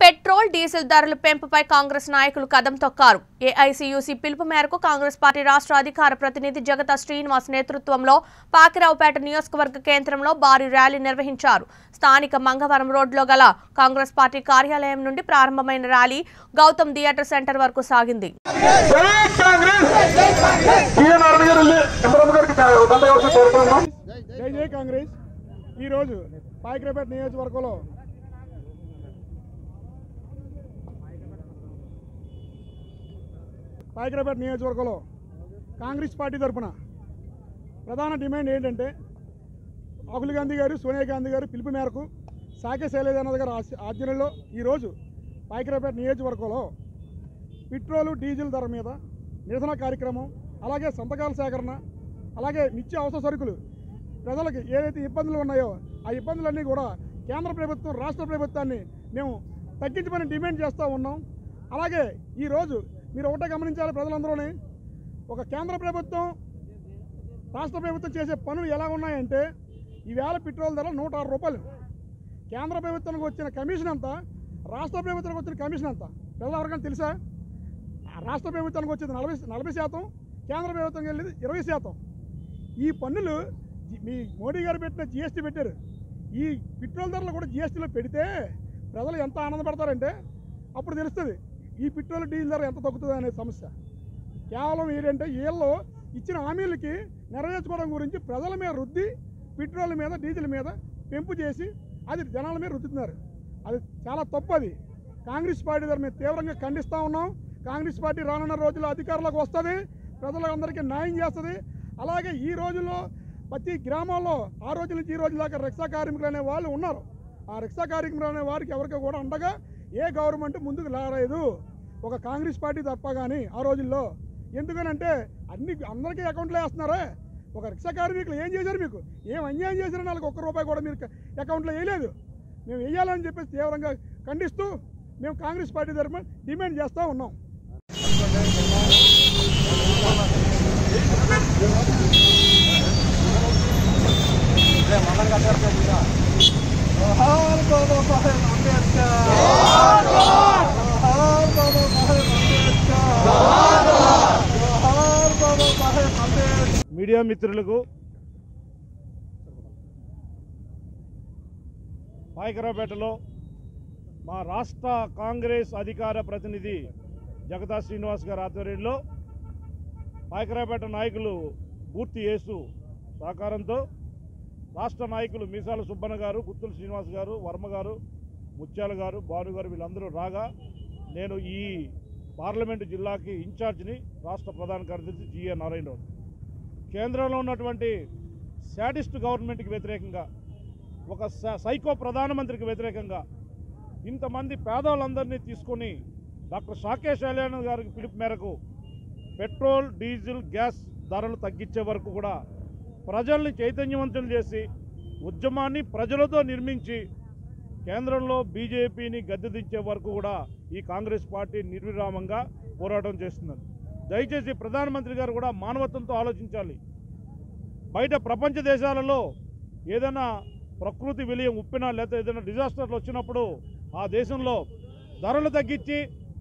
petrol diesel ధరల పెంపుపై కాంగ్రెస్ నాయకులు కదం తొక్కారు ఏఐసీయూసీ పిలుపు మేరకు కాంగ్రెస్ పార్టీ రాష్ట్ర అధికార ప్రతినిధి జగత శ్రీనివాస్ నేతృత్వంలో పాకిరావుపేట నియోజకవర్గ కేంద్రంలో భారీ ర్యాలీ నిర్వహించారు స్థానిక మంగవరం రోడ్లో గల కాంగ్రెస్ పార్టీ కార్యాలయం నుండి ప్రారంభమైన ర్యాలీ గౌతమ్ థియేటర్ సెంటర్ వరకు సాగింది జై కాంగ్రెస్ సీఎం నారాయణ గారు వెళ్ళి చంద్రబాబు గారికి దండ వ్యవస్థ కోరుతున్నాం జై జై కాంగ్రెస్ ఈరోజు పాయకరపేట నియోజకవర్గంలో పాయకరపేట నియోజకవర్గంలో కాంగ్రెస్ పార్టీ తరఫున ప్రధాన డిమాండ్ ఏంటంటే రాహుల్ గాంధీ గారు సోనియా గాంధీ గారు పిలుపు మేరకు సాకే శైలజానాథ్ గారు ఆశ- ఆధ్వర్యంలో ఈరోజు పాయకరపేట నియోజకవర్గంలో పెట్రోలు డీజిల్ ధర మీద నిరసన కార్యక్రమం అలాగే సంతకాల సేకరణ అలాగే నిత్య అవసర సరుకులు ప్రజలకు ఏదైతే ఇబ్బందులు ఉన్నాయో ఆ ఇబ్బందులన్నీ కూడా కేంద్ర ప్రభుత్వం రాష్ట్ర ప్రభుత్వాన్ని మేము తగ్గించమని డిమాండ్ చేస్తూ ఉన్నాం అలాగే ఈరోజు మీరు ఒకటే గమనించాలి ప్రజలందరూనే ఒక కేంద్ర ప్రభుత్వం రాష్ట్ర ప్రభుత్వం చేసే పనులు ఎలా ఉన్నాయంటే ఈవేళ పెట్రోల్ ధర నూట ఆరు రూపాయలు కేంద్ర ప్రభుత్వానికి వచ్చిన కమిషన్ అంతా రాష్ట్ర ప్రభుత్వానికి వచ్చిన కమిషన్ అంతా ప్రజలు ఎవరికైనా తెలుసా ఆ రాష్ట్ర ప్రభుత్వానికి వచ్చేది నలభై నలభై శాతం కేంద్ర ప్రభుత్వానికి వెళ్ళేది ఇరవై శాతం ఈ పన్నులు జి- మీ మోడీ గారు పెట్టిన జిఎస్టీ పెట్టారు ఈ పెట్రోల్ ధరలు కూడా జిఎస్టీలో పెడితే ప్రజలు ఎంత ఆనందపడతారంటే అప్పుడు తెలుస్తుంది ఈ పెట్రోల్ డీజిల్ ధర ఎంత తగ్గుతుంది అనే సమస్య కేవలం ఏంటంటే వీళ్ళు ఇచ్చిన హామీలకి నెరవేర్చుకోవడం గురించి ప్రజల మీద రుద్ది పెట్రోల్ మీద డీజిల్ మీద పెంపు చేసి అది జనాల మీద రుద్దుతున్నారు అది చాలా తప్పు అది కాంగ్రెస్ పార్టీ ద్వారా మేము తీవ్రంగా ఖండిస్తూ ఉన్నాం కాంగ్రెస్ పార్టీ రానున్న రోజుల్లో అధికారంలోకి వస్తుంది ప్రజలందరికీ న్యాయం చేస్తుంది అలాగే ఈ రోజుల్లో ప్రతి గ్రామాల్లో ఆ రోజు నుంచి ఈ రోజు దాకా రిక్షా కార్మికులు అనే వాళ్ళు ఉన్నారు ఆ రిక్షా కార్మికులు అనే వారికి ఎవరికి కూడా అండగా ఏ గవర్నమెంట్ ముందుకు రాలేదు ఒక కాంగ్రెస్ పార్టీ తప్ప కానీ ఆ రోజుల్లో ఎందుకనంటే అన్ని అందరికీ అకౌంట్లో వేస్తున్నారే ఒక రిక్షా కార్మికులు ఏం చేశారు మీకు ఏం అన్యాయం చేశారని వాళ్ళకి ఒక్క రూపాయి కూడా మీరు అకౌంట్లో వేయలేదు మేము వేయాలని చెప్పేసి తీవ్రంగా ఖండిస్తూ మేము కాంగ్రెస్ పార్టీ తరఫున డిమాండ్ చేస్తూ ఉన్నాం జోహార్ బాబా సాహెబ్ అంబేద్కర్ జోహార్ బాబా సాహెబ్ అంబేద్కర్ జోహార్ బాబా సాహెబ్ అంబేద్కర్ మీడియా మిత్రులకు పాయకరావుపేటలో మా రాష్ట్ర కాంగ్రెస్ అధికార ప్రతినిధి జగతా శ్రీనివాస్ గారి ఆధ్వర్యంలో పాయకరావుపేట నాయకులు పూర్తి యేసు సహకారంతో రాష్ట్ర నాయకులు మీసాల సుబ్బన్న గారు గుత్తుల శ్రీనివాస్ గారు వర్మ గారు ముత్యాల గారు భాను గారు వీళ్ళందరూ రాగా నేను ఈ పార్లమెంటు జిల్లాకి ఇన్ఛార్జిని రాష్ట్ర ప్రధాన కార్యదర్శి జిఏ నారాయణరావు కేంద్రంలో ఉన్నటువంటి శాడిస్ట్ గవర్నమెంట్కి వ్యతిరేకంగా ఒక స- సైకో ప్రధానమంత్రికి వ్యతిరేకంగా ఇంతమంది పేదవాళ్ళందరినీ తీసుకొని డాక్టర్ షాకే శైలానంద్ గారికి పిలుపు మేరకు పెట్రోల్ డీజిల్ గ్యాస్ ధరలు తగ్గించే వరకు కూడా ప్రజల్ని చైతన్యవంతం చేసి ఉద్యమాన్ని ప్రజలతో నిర్మించి కేంద్రంలో బీజేపీని గద్దెదించే వరకు కూడా ఈ కాంగ్రెస్ పార్టీ నిర్విరామంగా పోరాటం చేస్తున్నది దయచేసి ప్రధానమంత్రి గారు కూడా మానవత్వంతో ఆలోచించాలి బయట ప్రపంచ దేశాలలో ఏదైనా ప్రకృతి విలయం ఉప్పినా లేదా ఏదైనా డిజాస్టర్లు వచ్చినప్పుడు ఆ దేశంలో ధరలు తగ్గించి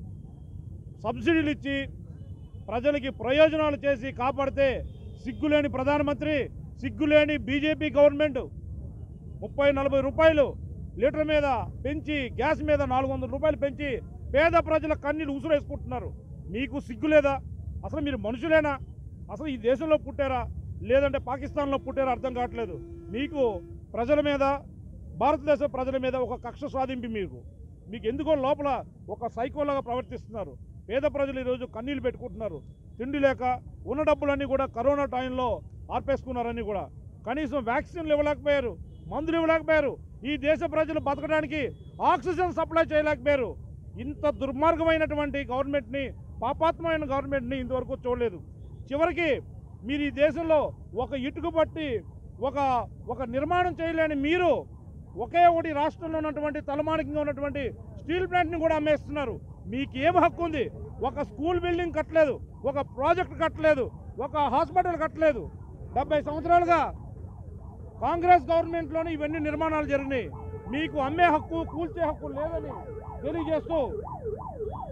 సబ్సిడీలు ఇచ్చి ప్రజలకి ప్రయోజనాలు చేసి కాపాడితే సిగ్గులేని ప్రధానమంత్రి సిగ్గులేని బీజేపీ గవర్నమెంట్ ముప్పై నలభై రూపాయలు లీటర్ మీద పెంచి గ్యాస్ మీద నాలుగు వందల రూపాయలు పెంచి పేద ప్రజల కన్నీళ్ళు ఉసురేసుకుంటున్నారు మీకు సిగ్గు లేదా అసలు మీరు మనుషులేనా అసలు ఈ దేశంలో పుట్టారా లేదంటే పాకిస్తాన్లో పుట్టారా అర్థం కావట్లేదు మీకు ప్రజల మీద భారతదేశ ప్రజల మీద ఒక కక్ష సాధింపు మీకు మీకు ఎందుకో లోపల ఒక సైకోలాగా ప్రవర్తిస్తున్నారు పేద ప్రజలు ఈరోజు కన్నీళ్ళు పెట్టుకుంటున్నారు తిండి లేక ఉన్న డబ్బులన్నీ కూడా కరోనా టైంలో ఆర్పేసుకున్నారని కూడా కనీసం వ్యాక్సిన్లు ఇవ్వలేకపోయారు మందులు ఇవ్వలేకపోయారు ఈ దేశ ప్రజలు బతకడానికి ఆక్సిజన్ సప్లై చేయలేకపోయారు ఇంత దుర్మార్గమైనటువంటి గవర్నమెంట్ని పాపాత్మైన గవర్నమెంట్ని ఇంతవరకు చూడలేదు చివరికి మీరు ఈ దేశంలో ఒక ఇటుకు పట్టి ఒక ఒక నిర్మాణం చేయలేని మీరు ఒకే ఒకటి రాష్ట్రంలో ఉన్నటువంటి తలమానికంగా ఉన్నటువంటి స్టీల్ ప్లాంట్ని కూడా అమ్మేస్తున్నారు మీకు ఏం హక్కు ఉంది ఒక స్కూల్ బిల్డింగ్ కట్టలేదు ఒక ప్రాజెక్ట్ కట్టలేదు ఒక హాస్పిటల్ కట్టలేదు డెబ్బై సంవత్సరాలుగా కాంగ్రెస్ గవర్నమెంట్లోనే ఇవన్నీ నిర్మాణాలు జరిగినాయి మీకు అమ్మే హక్కు కూల్చే హక్కు లేదని తెలియజేస్తూ